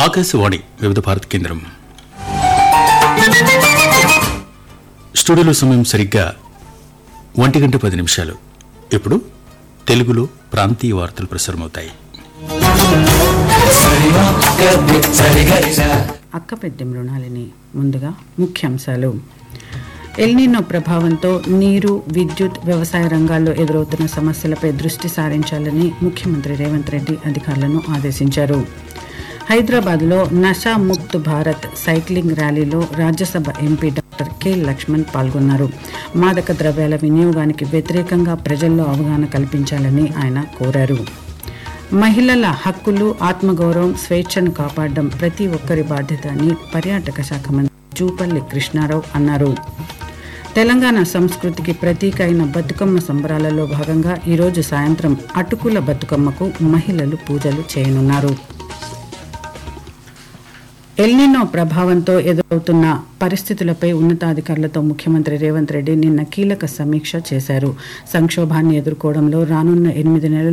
ఆకాశవాణి వివిధ భారత కేంద్రం స్టూడియోలో సమయం సరిగ్గా ఒంటి గంట పది నిమిషాలు ఇప్పుడు తెలుగులో ప్రాంతీయ వార్తలు ప్రసారమవుతాయి అక్కపెద్ద మృణాలిని ముందుగా ముఖ్యాంశాలు ఎల్నినో ప్రభావంతో నీరు విద్యుత్ వ్యవసాయ రంగాల్లో ఎదురవుతున్న సమస్యలపై దృష్టి సారించాలని ముఖ్యమంత్రి రేవంత్ రెడ్డి అధికారులను ఆదేశించారు హైదరాబాద్లో నషా ముక్త్ భారత్ సైక్లింగ్ ర్యాలీలో Rajya Sabha MP doctor K Laxman పాల్గొన్నారు మాదక ద్రవ్యాల వినియోగానికి వ్యతిరేకంగా ప్రజల్లో అవగాహన కల్పించాలని ఆయన కోరారు మహిళల హక్కులు ఆత్మగౌరవం స్వేచ్ఛను కాపాడడం ప్రతి ఒక్కరి బాధ్యత అని పర్యాటక శాఖ మంత్రి జూపల్లి కృష్ణారావు అన్నారు తెలంగాణ సంస్కృతికి ప్రతీక అయిన బతుకమ్మ సంబరాలలో భాగంగా ఈరోజు సాయంత్రం అటుకుల బతుకమ్మకు మహిళలు పూజలు చేయనున్నారు ఎల్నినో ప్రభావంతో ఎదురవుతున్న పరిస్థితులపై ఉన్నతాధికారులతో ముఖ్యమంత్రి రేవంత్ రెడ్డి నిన్న కీలక సమీక్ష చేశారు సంక్షోభాన్ని ఎదుర్కోవడంలో రానున్న ఎనిమిది నెలలు